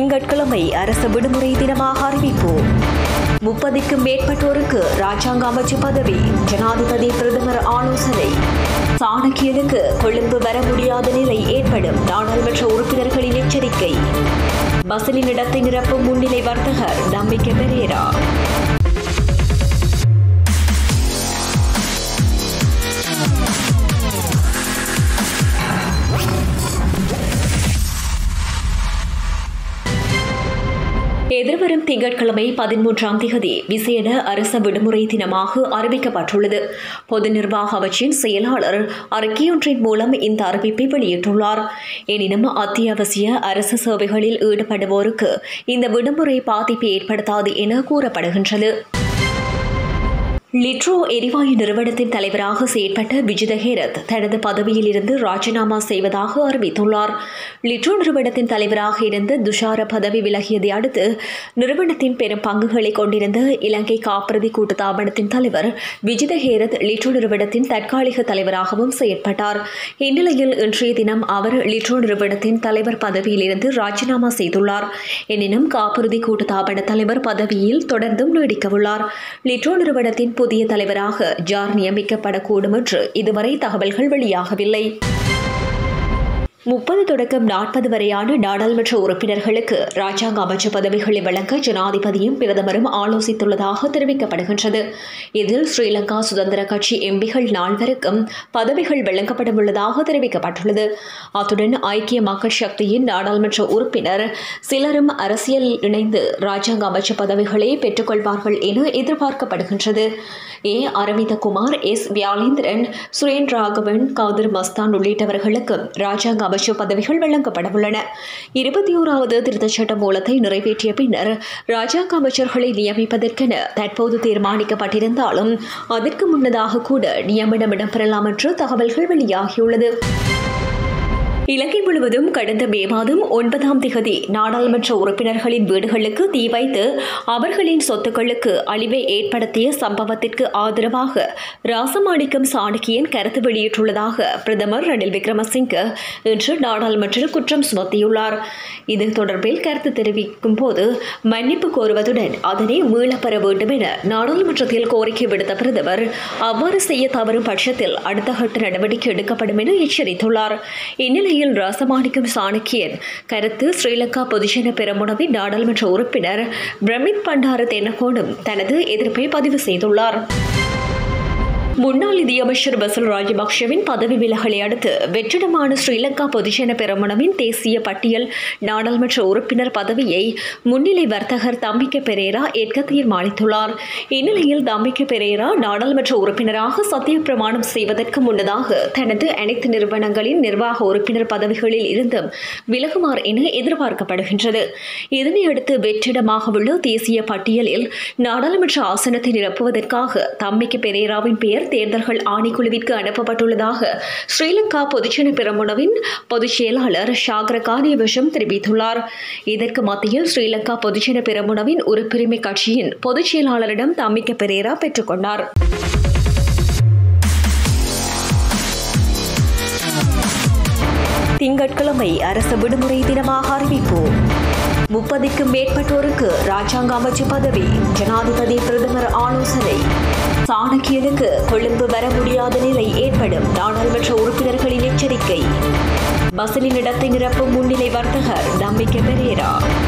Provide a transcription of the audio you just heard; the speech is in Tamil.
திங்கட்கிழமை அரசு விடுமுறை தினமாக அறிவிப்பு முப்பதுக்கும் மேற்பட்டோருக்கு ராஜாங்க அமைச்சு பதவி ஜனாதிபதி பிரதமர் ஆலோசனை சாணக்கியனுக்கு கொழும்பு வர முடியாத நிலை ஏற்படும் நாடாளுமன்ற உறுப்பினர்களின் எச்சரிக்கை பஸ்ஸின் இடத்தை நிரப்பும் முன்னிலை வர்த்தகர் நம்பிக்கை பெரேரா எதிர்வரும் திங்கட்கிழமை பதிமூன்றாம் திகதி விசேட அரச விடுமுறை தினமாக அறிவிக்கப்பட்டுள்ளது பொது நிர்வாக அமைச்சின் செயலாளர் அறிக்கையொன்றின் மூலம் இந்த அறிவிப்பை வெளியிட்டுள்ளார் எனினும் அத்தியாவசிய அரசு சேவைகளில் ஈடுபடுவோருக்கு இந்த விடுமுறை பாதிப்பை ஏற்படுத்தாது என கூறப்படுகின்றது லிட்ரோ எரிவாயு நிறுவனத்தின் தலைவராக செயற்பட்ட விஜித ஹேரத் தனது பதவியில் இருந்து ராஜினாமா செய்வதாக அறிவித்துள்ளார் லிட்ரோ நிறுவனத்தின் தலைவராக இருந்து துஷார பதவி விலகியதை அடுத்து நிறுவனத்தின் பெரும் பங்குகளை கொண்டிருந்த இலங்கை காப்புறுதி கூட்டுத்தாபனத்தின் தலைவர் விஜித ஹேரத் லிட்ரோ நிறுவனத்தின் தற்காலிக தலைவராகவும் செயற்பட்டார் இந்நிலையில் இன்றைய தினம் அவர் லிட்ரோ நிறுவனத்தின் தலைவர் பதவியில் இருந்து ராஜினாமா செய்துள்ளார் எனினும் காப்புறுதி கூட்டுத்தாபன தலைவர் பதவியில் தொடர்ந்தும் நீடிக்கவுள்ளார் லிட்ரோ நிறுவனத்தின் புதிய தலைவராக ஜார் நியமிக்கப்படக்கூடும் என்று இதுவரை தகவல்கள் வெளியாகவில்லை முப்பது தொடக்கம் நாற்பது வரையான நாடாளுமன்ற உறுப்பினர்களுக்கு ராஜாங்க அமைச்சு பதவிகளை வழங்க ஜனாதிபதியும் பிரதமரும் ஆலோசித்துள்ளதாக தெரிவிக்கப்படுகின்றது இதில் ஸ்ரீலங்கா சுதந்திர கட்சி எம்பிகள் நால்வருக்கும் பதவிகள் வழங்கப்படவுள்ளதாக தெரிவிக்கப்பட்டுள்ளது அத்துடன் ஐக்கிய மக்கள் சக்தியின் நாடாளுமன்ற உறுப்பினர் சிலரும் அரசியலில் இணைந்து ராஜாங்க அமைச்சு பதவிகளை பெற்றுக்கொள்வார்கள் என எதிர்பார்க்கப்படுகின்றது ஏ அரவிந்தகுமார் எஸ் வியாலேந்திரன் சுரேன் ராகவன் காதர் மஸ்தான் உள்ளிட்டவர்களுக்கு ராஜாங்க அமைச்சு பதவிகள் வழங்கப்படவுள்ளன இருபத்தி ஓராவது திருத்தச் சட்ட மூலத்தை நிறைவேற்றிய பின்னர் ராஜாங்க அமைச்சர்களை நியமிப்பதற்கென தற்போது தீர்மானிக்கப்பட்டிருந்தாலும் அதற்கு முன்னதாக கூட நியமனம் இடம்பெறலாம் என்று தகவல்கள் வெளியாகியுள்ளது இலங்கை முழுவதும் கடந்த மே மாதம் ஒன்பதாம் திகதி நாடாளுமன்ற உறுப்பினர்களின் வீடுகளுக்கு தீ வைத்து அவர்களின் சொத்துக்களுக்கு அழிவை ஏற்படுத்திய சம்பவத்திற்கு ஆதரவாக ராசமாணிக்கம் சாணக்கியன் கருத்து வெளியிட்டுள்ளதாக பிரதமர் ரணில் விக்ரமசிங்க இன்று நாடாளுமன்றில் குற்றம் சுமத்தியுள்ளார் இது தொடர்பில் கருத்து தெரிவிக்கும் போது மன்னிப்பு கோருவதுடன் அதனை மீளப்பெற வேண்டும் என நாடாளுமன்றத்தில் கோரிக்கை விடுத்த பிரதமர் அவ்வாறு செய்ய தவறும் பட்சத்தில் அடுத்த கட்ட நடவடிக்கை எடுக்கப்படும் என எச்சரித்துள்ளார் இந்நிலையில் இந்நிலையில் ராசமாணிக்கம் சாணக்கியன் கருத்து ஸ்ரீலங்கா பொதுஜன பெரமுனவின் நாடாளுமன்ற உறுப்பினர் பிரமித் பண்டார தென்னகோடும் தனது எதிர்ப்பை பதிவு செய்துள்ளார் முன்னாள் நிதியமைச்சர் பசல் ராஜபக்ஷவின் பதவி விலகலை அடுத்து வெற்றிடமான ஸ்ரீலங்கா பொதுஜன பெரமுனவின் தேசிய பட்டியல் நாடாளுமன்ற உறுப்பினர் பதவியை முன்னிலை வர்த்தகர் தம்பிக்க பெரேரா ஏற்க தீர்மானித்துள்ளார் இந்நிலையில் தம்பிக்க பெரேரா நாடாளுமன்ற உறுப்பினராக சத்திய பிரமாணம் செய்வதற்கு முன்னதாக தனது அனைத்து நிறுவனங்களின் நிர்வாக உறுப்பினர் பதவிகளில் இருந்தும் விலகுமார் என எதிர்பார்க்கப்படுகின்றது இதனையடுத்து வெற்றிடமாக உள்ள தேசிய பட்டியலில் நாடாளுமன்ற ஆசனத்தை நிரப்புவதற்காக தம்பிக்க பெரேராவின் பெயர் தேர்தல்கள் ஆணைக்குழுவிற்கு அனுப்பப்பட்டுள்ளதாக ஸ்ரீலங்கா பொதுஜன பெரமுனவின் பொதுச் செயலாளர் ஷாகர காரியவசம் தெரிவித்துள்ளார் இதற்கு மத்தியில் ஸ்ரீலங்கா பொதுஜன பெரமுனவின் உறுப்புரிமை கட்சியின் பொதுச் செயலாளரிடம் தம்பிக்க பெரேரா பெற்றுக்கொண்டார் திங்கட்கிழமை அரசு விடுமுறை தினமாக அறிவிப்பு முப்பதுக்கும் மேற்பட்டோருக்கு ராஜாங்க அமைச்சு பதவி ஜனாதிபதி பிரதமர் ஆலோசனை சாணக்கியனுக்கு கொழும்பு வர முடியாத நிலை ஏற்படும் நாடாளுமன்ற உறுப்பினர்களின் எச்சரிக்கை பஸ்ஸின் இடத்தை நிரப்பும் முன்னிலை வர்த்தகர் நம்பிக்கை பெரேரா